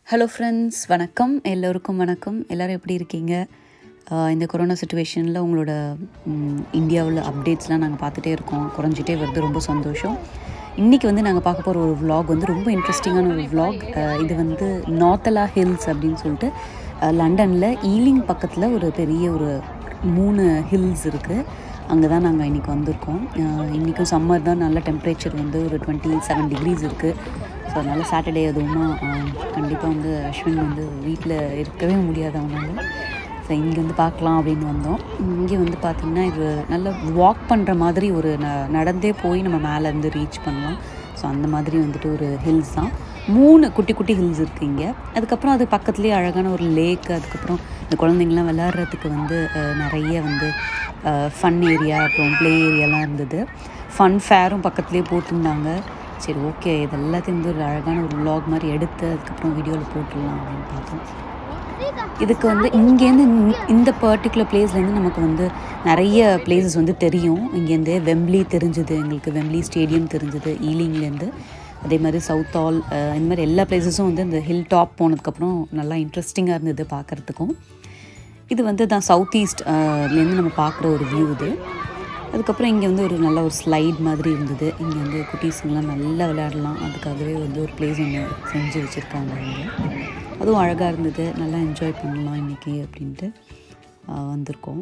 hello friends வணக்கம் எல்லோருக்கும் வணக்கம் எல்லோரும் எப்படி இருக்கீங்க ஆஹ் இந்த கொரோனா சுச்சுவேஷனில் உங்களோட இந்தியாவில் அப்டேட்ஸ்லாம் நாங்கள் பார்த்துட்டே இருக்கோம் குறைஞ்சிட்டே வருது ரொம்ப சந்தோஷம் இன்றைக்கி வந்து நாங்கள் பார்க்க போகிற ஒரு vlog வந்து ரொம்ப இன்ட்ரெஸ்டிங்கான ஒரு vlog ஆஹ் இது வந்து நார்த்தலா ஹில்ஸ் அப்படின்னு சொல்லிட்டு லண்டனில் ஈலிங் பக்கத்தில் ஒரு பெரிய ஒரு மூணு ஹில்ஸ் இருக்குது அங்கே தான் நாங்கள் இன்றைக்கி வந்திருக்கோம் இன்றைக்கும் சம்மர் தான் நல்ல டெம்பரேச்சர் வந்து ஒரு டுவெண்ட்டி செவன் டிகிரிஸ் இருக்குது ஸோ அதனால் சாட்டர்டே அதுவுமா கண்டிப்பாக வந்து அஸ்வின் வந்து வீட்டில் இருக்கவே முடியாது அவனால ஸோ இங்கே வந்து பார்க்கலாம் அப்படின்னு வந்தோம் இங்கே வந்து பார்த்திங்கன்னா இது நல்ல வாக் பண்ணுற மாதிரி ஒரு ந நடந்தே போய் நம்ம மேலேருந்து ரீச் பண்ணலாம் ஸோ அந்த மாதிரி வந்துட்டு ஒரு ஹில்ஸ் தான் மூணு குட்டி குட்டி ஹில்ஸ் இருக்குது இங்கே அதுக்கப்புறம் அது பக்கத்துலேயே அழகான ஒரு லேக் அதுக்கப்புறம் இந்த குழந்தைங்களாம் விளாட்றதுக்கு வந்து அஹ், நிறைய வந்து ஃபன் ஏரியா அப்புறம் ப்ளே ஏரியாலாம் இருந்தது ஃபன் ஃபேரும் பக்கத்துலேயே போட்டிருந்தாங்க சரி ஓகே இது எல்லாத்தையும் வந்து ஒரு அழகான ஒரு vlog மாதிரி எடுத்து அதுக்கப்புறம் வீடியோவில் போட்டுடலாம் அப்படின்னு பார்த்தோம் இதுக்கு வந்து இங்கேருந்து இந்த- இந்த பர்டிகுலர் பிளேஸ்லேருந்து நமக்கு வந்து நிறைய பிளேசஸ் வந்து தெரியும் இங்கேருந்து வெம்ப்லி தெரிஞ்சுது எங்களுக்கு வெம்ப்லி ஸ்டேடியம் தெரிஞ்சுது ஈலிங்லேருந்து அதே மாதிரி சவுத் ஆல் இந்த மாதிரி எல்லா பிளேசஸும் வந்து இந்த ஹில் டாப் போனதுக்கப்புறம் நல்லா இன்ட்ரெஸ்டிங்காக இருந்தது பார்க்குறதுக்கும் இது வந்து தான் சவுத் ஈஸ்ட்லேருந்து நம்ம பார்க்குற ஒரு வியூ இது அதுக்கப்புறம் இங்கே வந்து ஒரு நல்ல ஒரு ஸ்லைட் மாதிரி இருந்தது இங்கே வந்து குட்டீஸுங்கெலாம் நல்லா விளையாடலாம் அதுக்காகவே வந்து ஒரு பிளேஸ் ஒன்று செஞ்சு வச்சுருக்காங்க இங்கே அதுவும் அழகாக இருந்தது நல்லா என்ஜாய் பண்ணலாம் இன்றைக்கி அப்படின்ட்டு ஆஹ், வந்திருக்கோம்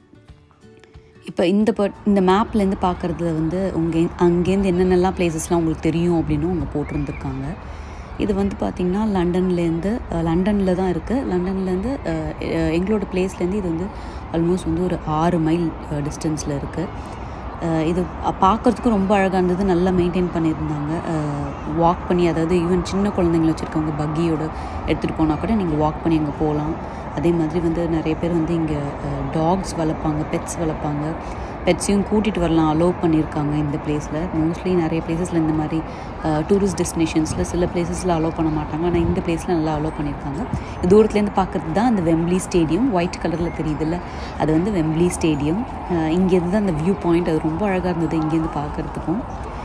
இப்போ இந்த ப இந்த மேப்லேருந்து பார்க்குறதுல வந்து உங்கள் அங்கேருந்து என்னென்னலாம் பிளேசஸ்லாம் உங்களுக்கு தெரியும் அப்படின்னு அவங்க போட்டிருந்துருக்காங்க இது வந்து பார்த்திங்கன்னா லண்டன்லேருந்து லண்டனில் தான் இருக்குது லண்டன்லேருந்து எங்களோட பிளேஸ்லேருந்து இது வந்து ஆல்மோஸ்ட் வந்து ஒரு ஆறு மைல் டிஸ்டன்ஸில் இருக்குது அஹ் இது பார்க்குறதுக்கும் ரொம்ப அழகாக இருந்தது நல்லா மெயின்டைன் பண்ணியிருந்தாங்க வாக் பண்ணி அதாவது ஈவன் சின்ன குழந்தைங்கள வச்சுருக்கவங்க பக்கியோட எடுத்துகிட்டு போனால் கூட நீங்கள் வாக் பண்ணி அங்கே போகலாம் அதே மாதிரி வந்து நிறைய பேர் வந்து இங்கே டாக்ஸ் வளர்ப்பாங்க பெட்ஸ் வளர்ப்பாங்க பெட்ஸையும் கூட்டிகிட்டு வரலாம் அலோவ் பண்ணியிருக்காங்க இந்த பிளேஸில் மோஸ்ட்லி நிறைய பிளேசஸில் இந்த மாதிரி டூரிஸ்ட் டெஸ்டினேஷன்ஸில் சில பிளேசஸில் அலோவ் பண்ண மாட்டாங்க ஆனால் இந்த பிளேஸில் நல்லா அலோவ் பண்ணியிருக்காங்க தூரத்துலேருந்து பார்க்குறது தான் அந்த வெம்ப்லி ஸ்டேடியம் ஒயிட் கலரில் தெரியுதுல்ல அது வந்து வெம்ப்லி ஸ்டேடியம் இங்கேருந்து தான் அந்த வியூ பாயிண்ட் அது ரொம்ப அழகாக இருந்தது இங்கேருந்து பார்க்குறதுக்கும்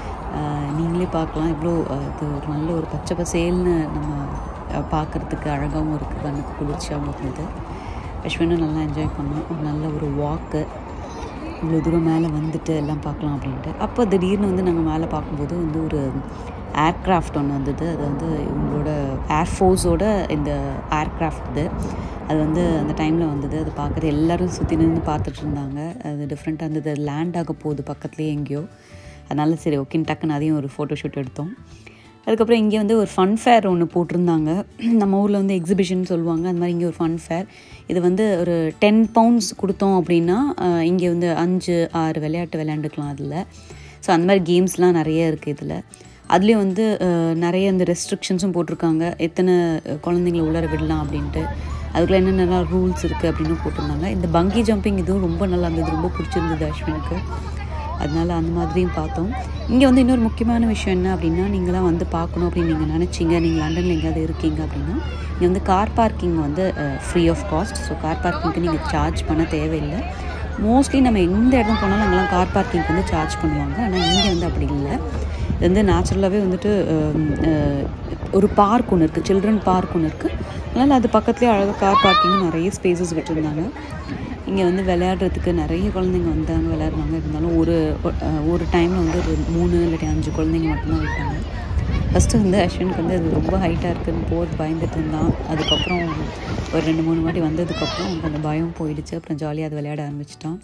நீங்களே பார்க்கலாம் இவ்வளோ அஹ், இது ஒரு நல்ல ஒரு பச்சை பசேல்னு நம்ம அஹ், பார்க்கறதுக்கு அழகாகவும் இருக்குது கண்ணுக்கு குளிர்ச்சியாகவும் இருந்தது அஸ்வினும் நல்லா என்ஜாய் பண்ணோம் ஒரு நல்ல ஒரு வாக்கு இவ்வளோ தூரம் மேலே வந்துட்டு எல்லாம் பார்க்கலாம் அப்படின்ட்டு அப்போ திடீர்னு வந்து நாங்கள் மேலே பார்க்கும்போது வந்து ஒரு ஏர்க்ராஃப்ட் ஒன்று வந்தது அது வந்து இவங்களோட ஏர்ஃபோர்ஸோட இந்த ஏர்க்ராஃப்ட் இது அது வந்து அந்த டைமில் வந்தது அது பார்க்குறது எல்லோரும் சுற்றி நின்று பார்த்துட்டு இருந்தாங்க அது டிஃப்ரெண்ட்டாக இருந்தது லேண்ட் ஆக போகுது பக்கத்துலேயே எங்கேயோ அதனால சரி ஓகேன்னு டக்குன்னு அதையும் ஒரு ஃபோட்டோ ஷூட் எடுத்தோம் அதுக்கப்புறம் இங்கே வந்து ஒரு ஃபன் ஃபேர் ஒன்று போட்டிருந்தாங்க நம்ம ஊரில் வந்து எக்ஸிபிஷன் சொல்லுவாங்க அந்த மாதிரி இங்கே ஒரு ஃபன் ஃபேர் இது வந்து ஒரு டென் பவுண்ட்ஸ் கொடுத்தோம் அப்படின்னா அஹ், இங்கே வந்து அஞ்சு ஆறு விளையாட்டு விளையாண்டுக்கலாம் அதில் ஸோ அந்த மாதிரி கேம்ஸ்லாம் நிறைய இருக்குது இதில் அதுலேயும் வந்து அஹ், நிறைய இந்த ரெஸ்ட்ரிக்ஷன்ஸும் போட்டிருக்காங்க எத்தனை அஹ், குழந்தைங்கள உள்ளர விடலாம் அப்படின்ட்டு அதுக்குள்ள என்னென்னலாம் ரூல்ஸ் இருக்குது அப்படின்னு போட்டிருந்தாங்க இந்த பங்கி ஜம்பிங் இதுவும் ரொம்ப நல்லா இருந்தது ரொம்ப பிடிச்சிருந்தது அஸ்வினுக்கு அதனால அந்த மாதிரியும் பார்த்தோம் இங்கே வந்து இன்னொரு முக்கியமான விஷயம் என்ன அப்படின்னா நீங்களாம் வந்து பார்க்கணும் அப்படின்னு நீங்கள் நினச்சிங்க நீங்கள் லண்டனில் எங்கேயாவது இருக்கீங்க அப்படின்னா இங்கே வந்து கார் பார்க்கிங் வந்து free of cost so car பார்க்கிங்க்கு நீங்கள் சார்ஜ் பண்ண தேவையில்லை மோஸ்ட்லி நம்ம எந்த இடம் போனாலும் அங்கெல்லாம் கார் பார்க்கிங்க்கு வந்து சார்ஜ் பண்ணுவாங்க ஆனால் இங்கே வந்து அப்படி இல்லை இது வந்து நேச்சுரலாகவே வந்துட்டு ஹம், அஹ், ஒரு பார்க் ஒன்று இருக்குது சில்ட்ரன் பார்க் ஒன்று இருக்குது அதனால் அது பக்கத்துலேயே அழகாக கார் பார்க்கிங் நிறைய ஸ்பேசஸ் விட்டுருந்தாங்க இங்கே வந்து விளையாடுறதுக்கு நிறைய குழந்தைங்க வந்தாங்க விளையாடுறாங்க இருந்தாலும் ஒரு அஹ், ஒரு டைமில் வந்து ஒரு மூணு இல்லாட்டி அஞ்சு குழந்தைங்க மட்டும்தான் விட்டாங்க ஃபஸ்ட்டு வந்து அஸ்வினுக்கு வந்து அது ரொம்ப ஹைட்டாக இருக்குதுன்னு போகிறது பயந்துட்டு இருந்தான் அதுக்கப்புறம் ஒரு ரெண்டு மூணு வாட்டி வந்ததுக்கப்புறம் அவனுக்கு அந்த பயம் போயிடுச்சு அப்புறம் ஜாலியாக அது விளையாட ஆரம்பிச்சிட்டான்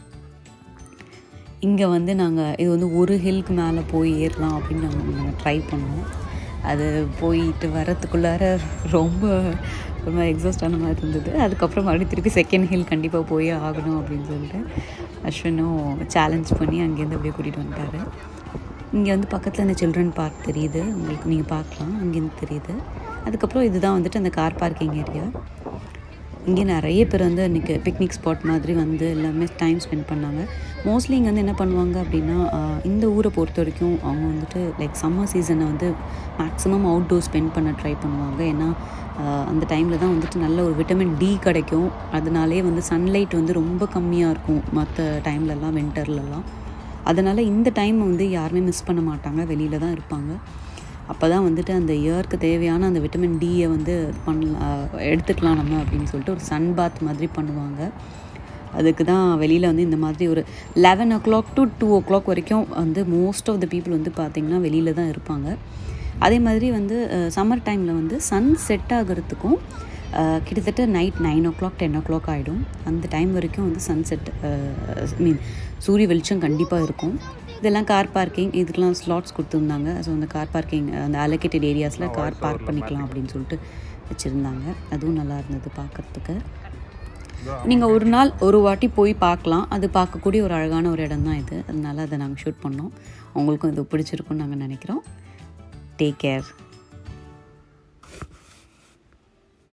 இங்கே வந்து நாங்கள் இது வந்து ஒரு ஹில்க்கு மேலே போய் ஏறலாம் அப்படின்னு நாங்கள் நாங்கள் ட்ரை பண்ணோம் அது போயிட்டு வரத்துக்குள்ளார ரொம்ப ஒரு மாதிரி எக்ஸாஸ்ட் ஆன மாதிரி இருந்தது அதுக்கப்புறம் மறுபடியும் திருப்பி செகண்ட் ஹில் கண்டிப்பாக போய் ஆகணும் அப்படின்னு சொல்லிட்டு அஸ்வினும் சேலஞ்ச் பண்ணி அங்கேருந்து அப்படியே கூட்டிகிட்டு வந்துட்டாரு இங்கே வந்து பக்கத்தில் இந்த சில்ட்ரன் பார்க் தெரியுது உங்களுக்கு நீங்கள் பார்க்கலாம் அங்கேருந்து தெரியுது அதுக்கப்புறம் இதுதான் வந்துட்டு அந்த கார் பார்க்கிங் ஏரியா இங்கே நிறைய பேர் வந்து இன்றைக்கி பிக்னிக் ஸ்பாட் மாதிரி வந்து எல்லாமே டைம் ஸ்பெண்ட் பண்ணாங்க மோஸ்ட்லி இங்கே வந்து என்ன பண்ணுவாங்க அப்படின்னா ஆஹ், இந்த ஊரை பொறுத்த வரைக்கும் அவங்க வந்துட்டு லைக் சம்மர் சீசனை வந்து மேக்ஸிமம் அவுட்டோர் ஸ்பெண்ட் பண்ண ட்ரை பண்ணுவாங்க ஏன்னா ஆஹ், அந்த டைமில் தான் வந்துட்டு நல்ல ஒரு விட்டமின் டி கிடைக்கும் அதனாலே வந்து சன்லைட் வந்து ரொம்ப கம்மியாக இருக்கும் மற்ற டைம்லலாம் வின்டர்லலாம் அதனால் இந்த டைம் வந்து யாருமே மிஸ் பண்ண மாட்டாங்க வெளியில் தான் இருப்பாங்க அப்போ தான் வந்துட்டு அந்த இயருக்கு தேவையான அந்த விட்டமின் டியை வந்து பண்ணலாம் எடுத்துக்கலாம் நம்ம அப்படின்னு சொல்லிட்டு ஒரு சன் பாத் மாதிரி பண்ணுவாங்க அதுக்கு தான் வெளியில் வந்து இந்த மாதிரி ஒரு eleven o'clock to two o'clock வரைக்கும் வந்து மோஸ்ட் ஆஃப் த பீப்புள் வந்து பார்த்திங்கன்னா வெளியில் தான் இருப்பாங்க அதே மாதிரி வந்து சம்மர் டைமில் வந்து சன் செட் ஆகிறதுக்கும் கிட்டத்தட்ட night nine o'clock ten o'clock ஆகிடும் அந்த டைம் வரைக்கும் வந்து சன்செட் மீன் சூரிய வெளிச்சம் கண்டிப்பாக இருக்கும் இதெல்லாம் கார் பார்க்கிங் இதுக்கெலாம் ஸ்லாட்ஸ் கொடுத்துருந்தாங்க ஸோ அந்த கார் பார்க்கிங் அந்த அலோகேட்டட் ஏரியாஸில் கார் பார்க் பண்ணிக்கலாம் அப்படின்னு சொல்லிட்டு வச்சுருந்தாங்க அதுவும் நல்லா இருந்தது பார்க்குறதுக்கு நீங்கள் ஒரு நாள் ஒரு வாட்டி போய் பார்க்கலாம் அது பார்க்கக்கூடிய ஒரு அழகான ஒரு இடம் தான் இது அதனால அதை நாங்கள் ஷூட் பண்ணோம் உங்களுக்கும் இது பிடிச்சிருக்குன்னு நாங்கள் நினைக்கிறோம் டேக் கேர்